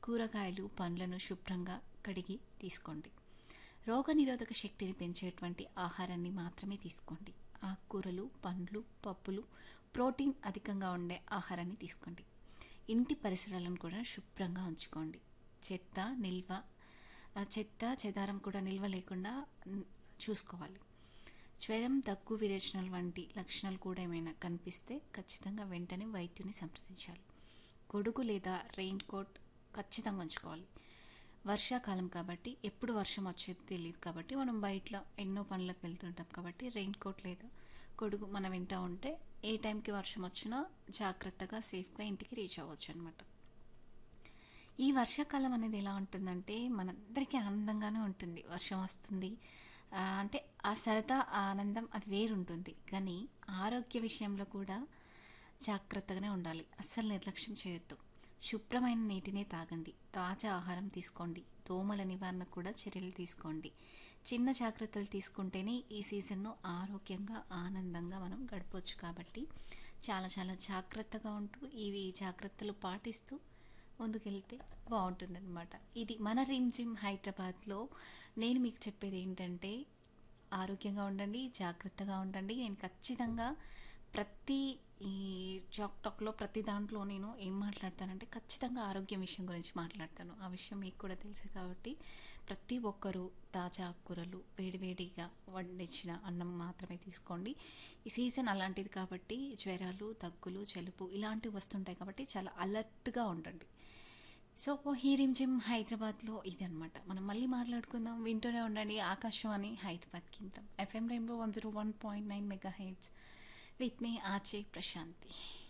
కూరగాయలు పండ్లను శుభ్రంగా కడిగి తీసుకోండి రోగనిరోధక శక్తిని పెంచేటువంటి ఆహారాన్ని మాత్రమే తీసుకోండి ఆకుకూరలు పండ్లు పప్పులు ప్రోటీన్ అధికంగా ఉండే ఆహారాన్ని తీసుకోండి ఇంటి పరిసరాలను కూడా శుభ్రంగా ఉంచుకోండి చెత్త నిల్వ ఆ చెత్త చెదారం కూడా నిల్వ లేకుండా న్- చూసుకోవాలి జ్వరం దగ్గు విరేచనలు వంటి లక్షణాలు కూడా ఏమైనా కనిపిస్తే ఖచ్చితంగా వెంటనే వైద్యుని సంప్రదించాలి గొడుగు లేదా రెయిన్ కోట్ ఖచ్చితంగా ఉంచుకోవాలి వర్షాకాలం కాబట్టి ఎప్పుడు వర్షం వచ్చేది తెలియదు కాబట్టి మనం బయటలో ఎన్నో పనులకు వెళ్తుంటాం కాబట్టి రెయిన్ కోట్ లేదా గొడుగు మన వెంట ఉంటే ఏ టైంకి వర్షం వచ్చినా జాగ్రత్తగా సేఫ్గా ఇంటికి రీచ్ అవ్వచ్చు అనమాట ఈ వర్షాకాలం అనేది ఎలా ఉంటుందంటే మనందరికీ ఆనందంగానే ఉంటుంది వర్షం వస్తుంది ఆ, అంటే ఆ సరదా ఆ ఆనందం అది వేరుంటుంది కానీ ఆరోగ్య విషయంలో కూడా జాగ్రత్తగానే ఉండాలి అస్సలు నిర్లక్ష్యం చేయొద్దు శుభ్రమైన నీటిని తాగండి తాజా ఆహారం తీసుకోండి దోమల నివారణ కూడా చర్యలు తీసుకోండి చిన్న జాగ్రత్తలు తీసుకుంటేనే ఈ సీజన్ను ఆరోగ్యంగా ఆనందంగా మనం గడపవచ్చు కాబట్టి చాలా చాలా జాగ్రత్తగా ఉంటూ ఇవి జాగ్రత్తలు పాటిస్తూ ముందుకెళ్తే బాగుంటుందన్నమాట ఇది మన రిమ్ జిమ్ హైదరాబాద్లో నేను మీకు చెప్పేది ఏంటంటే ఆరోగ్యంగా ఉండండి జాగ్రత్తగా ఉండండి నేను ఖచ్చితంగా ప్రతి ఈ జాక్ టాక్లో ప్రతి దాంట్లో నేను ఏం మాట్లాడతానంటే ఖచ్చితంగా ఆరోగ్యం విషయం గురించి మాట్లాడతాను ఆ విషయం మీకు కూడా తెలుసు కాబట్టి ప్రతి ఒక్కరూ తాజా ఆకుకూరలు వేడివేడిగా వండించిన అన్నం మాత్రమే తీసుకోండి ఈ సీజన్ అలాంటిది కాబట్టి జ్వరాలు దగ్గులు జలుబు ఇలాంటివి వస్తుంటాయి కాబట్టి చాలా అలర్ట్గా ఉండండి సో హీరిం జిమ్ హైదరాబాద్లో ఇదనమాట మనం మళ్ళీ మాట్లాడుకుందాం వింటూనే ఉండండి ఆకాశవాణి హైదరాబాద్ కేంద్రం FM rainbow one zero one point nine megahertz with me ఆచే ప్రశాంతి